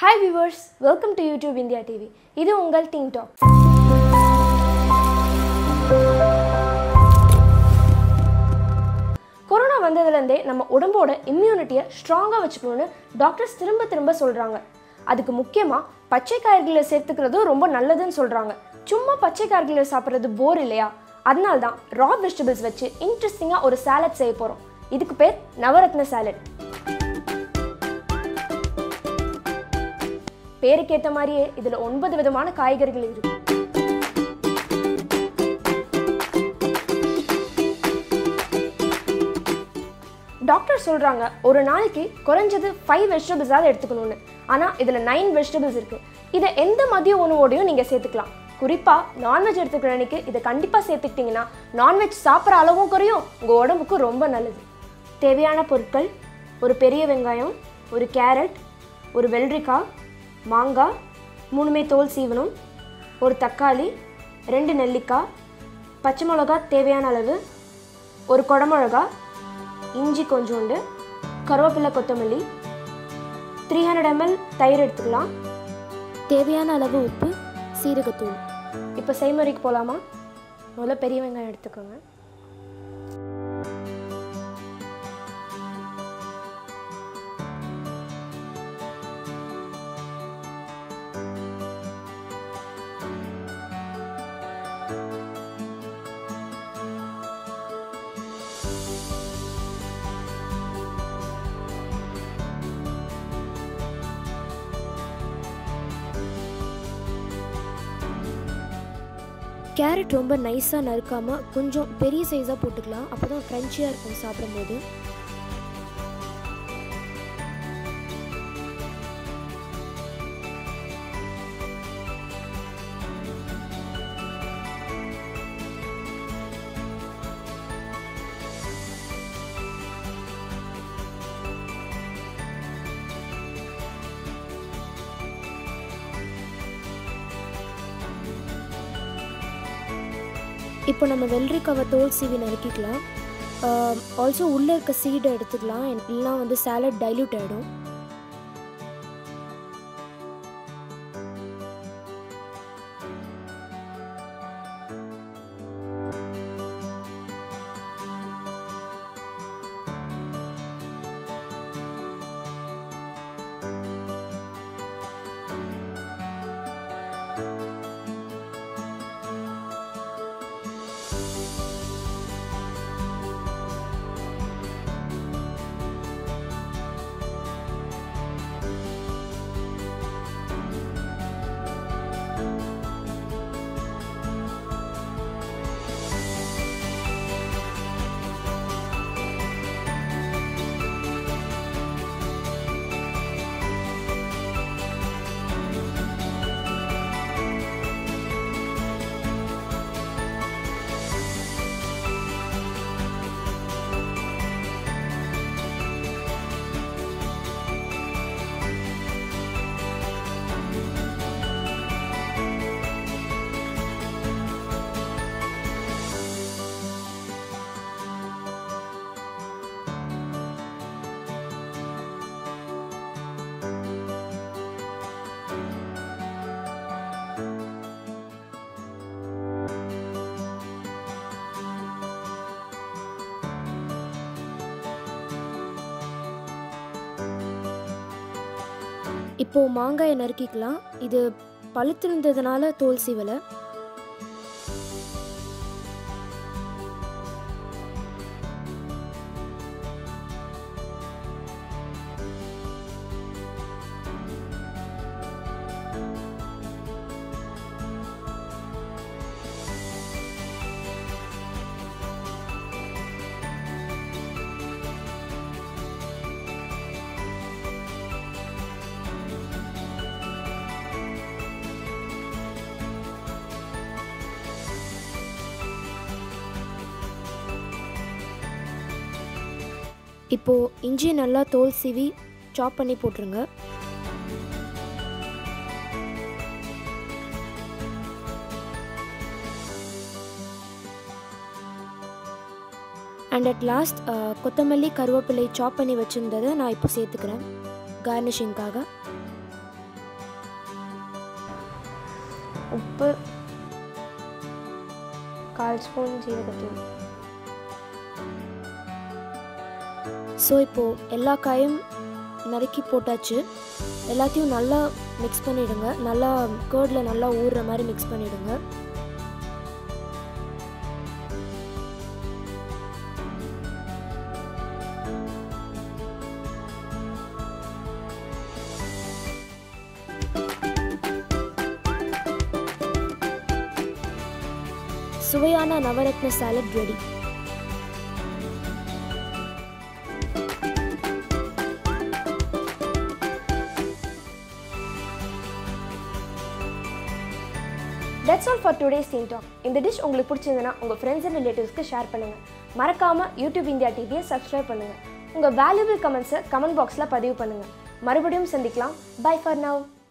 hi viewers welcome to YouTube India TV இது உங்கள் டிங் talk corona வந்ததுலேருந்தே நம்ம உடம்போட இம்யூனிட்டியை ஸ்ட்ராங்காக வச்சுக்கணும்னு டாக்டர்ஸ் திரும்ப திரும்ப சொல்கிறாங்க அதுக்கு முக்கியமாக பச்சை காய்கறிகளை சேர்த்துக்கிறதும் ரொம்ப நல்லதுன்னு சொல்கிறாங்க சும்மா பச்சை காய்கறிகளை சாப்பிட்றது போர் இல்லையா அதனால தான் ரா வெஜிடபிள்ஸ் வச்சு இன்ட்ரெஸ்டிங்காக ஒரு சாலட் செய்ய போகிறோம் இதுக்கு பேர் நவரத்ன சாலட் பேருக்கேற்ற மாதிரியே இதில் ஒன்பது விதமான காய்கறிகள் இருக்கு டாக்டர் சொல்கிறாங்க ஒரு நாளைக்கு குறைஞ்சது ஃபைவ் வெஜிடபிள்ஸாவது எடுத்துக்கணும்னு ஆனால் இதில் நைன் வெஜிடபிள்ஸ் இருக்குது இதை எந்த மதிய உணவோடையும் நீங்கள் சேர்த்துக்கலாம் குறிப்பாக நான்வெஜ் எடுத்துக்கிற அன்னைக்கு இதை கண்டிப்பாக சேர்த்துக்கிட்டிங்கன்னா நான்வெஜ் சாப்பிட்ற அளவும் குறையும் உங்கள் உடம்புக்கு ரொம்ப நல்லது தேவையான பொருட்கள் ஒரு பெரிய வெங்காயம் ஒரு கேரட் ஒரு வெள்ளரிக்காய் மாங்காய் மூணுமே தோல் சீவனம் ஒரு தக்காளி ரெண்டு நெல்லிக்காய் பச்சை மிளகா தேவையான அளவு ஒரு குடமிளகா இஞ்சி கொஞ்சோண்டு கருவேப்பிலை கொத்தமல்லி த்ரீ ஹண்ட்ரட் எம்எல் தயிர் எடுத்துக்கலாம் தேவையான அளவு உப்பு சீரகத்தூள் இப்போ செய்முறைக்கு போகலாமா முதல்ல பெரிய வெங்காயம் எடுத்துக்கோங்க கேரட் ரொம்ப நைஸாக நறுக்காமல் கொஞ்சம் பெரிய சைஸாக போட்டுக்கலாம் அப்போ தான் க்ரன்ச்சியாக இருக்கும் சாப்பிடும்போது இப்போ நம்ம வெள்ளரிக்காவை தோல் சீவி நறுக்கிக்கலாம் ஆல்சோ உள்ளே இருக்க சீடை எடுத்துக்கலாம் இல்லைனா வந்து சாலட் டைல்யூட் ஆகிடும் இப்போது மாங்காயை நறுக்கிக்கலாம் இது பழுத்திருந்ததுனால தோல் சீவலை இப்போது இஞ்சி நல்லா தோல் சீவி சாப் பண்ணி போட்டுருங்க அண்ட் அட் லாஸ்ட் கொத்தமல்லி கருவேப்பிலை சாப் பண்ணி வச்சுருந்ததை நான் இப்போ சேர்த்துக்கிறேன் கார்னிஷிங்காக உப்பு கால் ஸ்பூன் ஜீரகத்தூள் ஸோ இப்போது எல்லா காயும் நறுக்கி போட்டாச்சு எல்லாத்தையும் நல்லா மிக்ஸ் பண்ணிவிடுங்க நல்லா கேர்டில் நல்லா ஊறுற மாதிரி மிக்ஸ் பண்ணிவிடுங்க சுவையான Navaratna salad ready that's all for today's teen talk இந்த டிஷ் உங்களுக்கு பிடிச்சிருந்ததுன்னா உங்கள் ஃப்ரெண்ட்ஸ் அண்ட் ரிலேட்டிவ்ஸ்க்கு ஷேர் பண்ணுங்கள் மறக்காமல் யூடியூப் இந்தியா டிவியை சப்ஸ்கிரைப் பண்ணுங்கள் உங்கள் வேல்யூபிள் கமெண்ட்ஸை கமெண்ட் பாக்ஸில் பதிவு பண்ணுங்கள் மறுபடியும் சந்திக்கலாம் பை ஃபார் நவ்